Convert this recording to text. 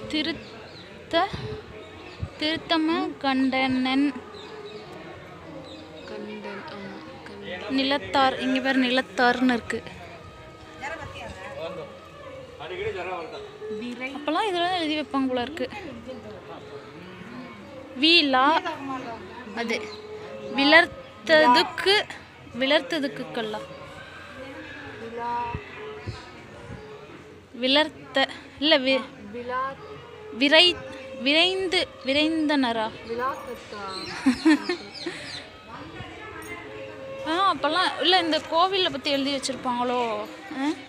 திருத்த திருத்தம கண்டனன் கண்டன் ஆமாம் கண்டன் நிலத்தார் இங்கே பேர் நிலத்தார்னு இருக்கு விரை அப்போல்லாம் இதில் தான் எழுதி வைப்பாங்க போல இருக்கு வீலா அது விளர்த்ததுக்கு விளர்த்ததுக்குக்கல்லா விழா விளர்த்த இல்லை வி விழா விரை விரைந்து விரைந்தனரா விழாக்கத்தா ஆ அப்போல்லாம் இல்லை இந்த கோவிலை பற்றி எழுதி வச்சுருப்பாங்களோ ஆ